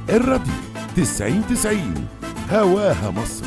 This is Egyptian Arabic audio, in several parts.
الراديو تسعين تسعين هواها مصر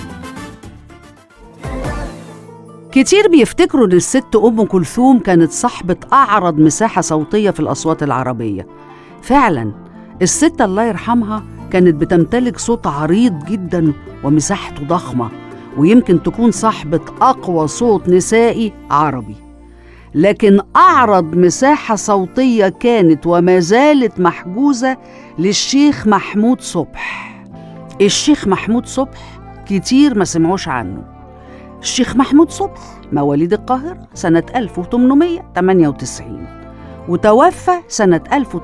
كتير بيفتكروا إن الست أم كلثوم كانت صاحبة أعرض مساحة صوتية في الأصوات العربية فعلا الست الله يرحمها كانت بتمتلك صوت عريض جدا ومساحته ضخمة ويمكن تكون صاحبة أقوى صوت نسائي عربي لكن أعرض مساحة صوتية كانت وما زالت محجوزة للشيخ محمود صبح الشيخ محمود صبح كتير ما سمعوش عنه الشيخ محمود صبح مواليد القاهرة سنة 1898 وتوفى سنة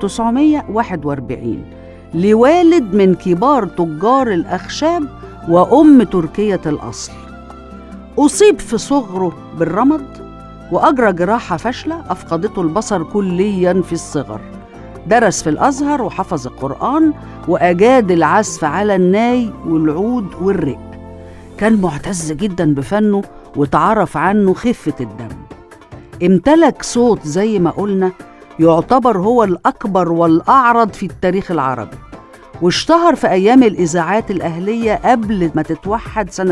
1941 لوالد من كبار تجار الأخشاب وأم تركية الأصل أصيب في صغره بالرمد وأجرى جراحة فاشلة أفقدته البصر كليا في الصغر درس في الأزهر وحفظ القرآن وأجاد العزف على الناي والعود والرق كان معتز جدا بفنه وتعرف عنه خفة الدم امتلك صوت زي ما قلنا يعتبر هو الأكبر والأعرض في التاريخ العربي واشتهر في أيام الإذاعات الأهلية قبل ما تتوحد سنة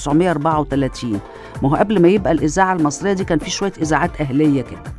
1934 ما هو قبل ما يبقى الإذاعة المصرية دي كان في شوية إذاعات أهلية كده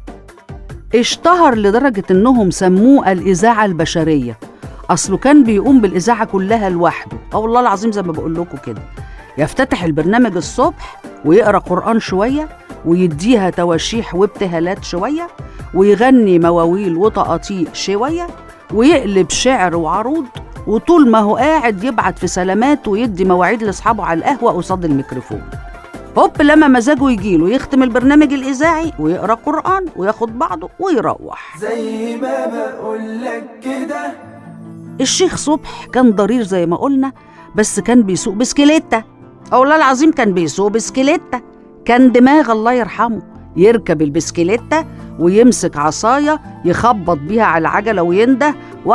اشتهر لدرجة إنهم سموه الإذاعة البشرية أصله كان بيقوم بالإذاعة كلها لوحده أو والله العظيم زي ما بقول لكم كده يفتتح البرنامج الصبح ويقرأ قرآن شوية ويديها تواشيح وابتهالات شوية ويغني مواويل وطقاطيق شوية ويقلب شعر وعروض وطول ما هو قاعد يبعت في سلامات ويدي مواعيد لاصحابه على القهوه قصاد الميكروفون هوب لما مزاجه يجيله يختم البرنامج الاذاعي ويقرا قران وياخد بعضه ويروح زي ما بقولك كده الشيخ صبح كان ضرير زي ما قلنا بس كان بيسوق بسكليتة أو والله العظيم كان بيسوق بسكليتة كان دماغ الله يرحمه يركب البسكليتة ويمسك عصاية يخبط بيها على العجلة وينده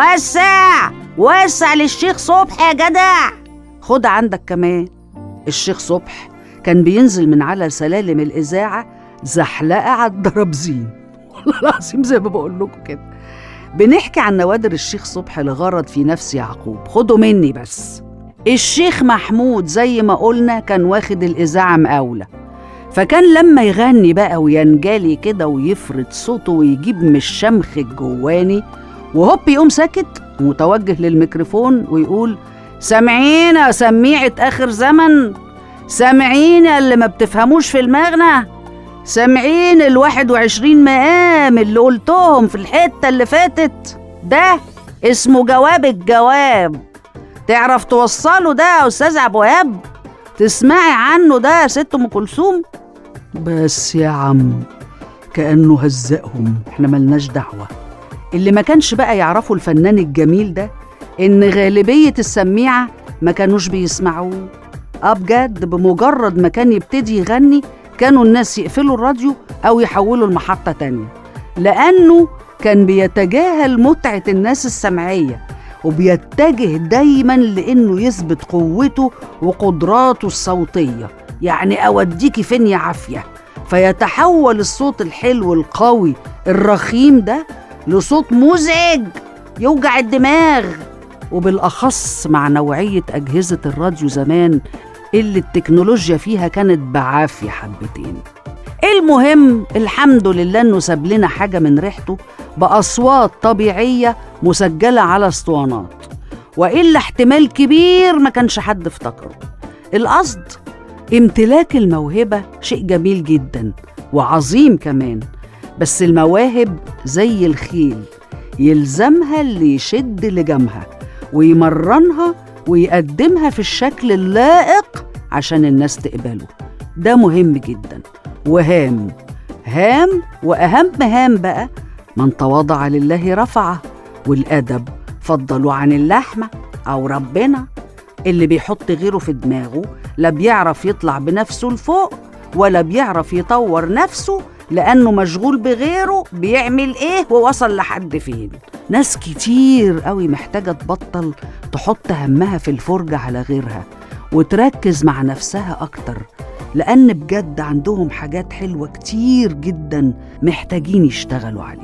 وسع وسع للشيخ صبح يا جدع خد عندك كمان الشيخ صبح كان بينزل من على سلالم الإذاعة زحلقة على الدرابزين والله العظيم زي ما بقول لكم كده بنحكي عن نوادر الشيخ صبح لغرض في نفس يعقوب خدوا مني بس الشيخ محمود زي ما قلنا كان واخد الإذاعة مقاولة فكان لما يغني بقى وينجلي كده ويفرد صوته ويجيب من الشمخ الجواني وهوب يقوم ساكت متوجه للميكروفون ويقول سامعين يا سميعة آخر زمن سامعين يا اللي ما بتفهموش في المغنى سامعين الواحد وعشرين مقام اللي قلتهم في الحتة اللي فاتت ده اسمه جواب الجواب تعرف توصله ده يا أستاذ أبو وهاب تسمعي عنه ده يا ست أم كلثوم بس يا عم كأنه هزقهم احنا ملناش دعوة اللي ما كانش بقى يعرفوا الفنان الجميل ده إن غالبية السميعة ما كانوش بيسمعوه اه بجد بمجرد ما كان يبتدي يغني كانوا الناس يقفلوا الراديو أو يحولوا المحطة تانية لأنه كان بيتجاهل متعة الناس السمعية وبيتجه دايما لأنه يثبت قوته وقدراته الصوتية يعني أوديكي فين يا عافية فيتحول الصوت الحلو القوي الرخيم ده لصوت مزعج يوجع الدماغ وبالأخص مع نوعية أجهزة الراديو زمان اللي التكنولوجيا فيها كانت بعافية حبتين المهم الحمد لله انه ساب لنا حاجه من ريحته باصوات طبيعيه مسجله على اسطوانات والا احتمال كبير ما كانش حد افتكره القصد امتلاك الموهبه شيء جميل جدا وعظيم كمان بس المواهب زي الخيل يلزمها اللي يشد لجامها ويمرنها ويقدمها في الشكل اللائق عشان الناس تقبله ده مهم جدا وهام هام وأهم هام بقى من تواضع لله رفعه والأدب فضلوا عن اللحمة أو ربنا اللي بيحط غيره في دماغه لا بيعرف يطلع بنفسه لفوق ولا بيعرف يطور نفسه لأنه مشغول بغيره بيعمل إيه ووصل لحد فين ناس كتير قوي محتاجة تبطل تحط همها في الفرجة على غيرها وتركز مع نفسها أكتر لأن بجد عندهم حاجات حلوة كتير جدا محتاجين يشتغلوا عليها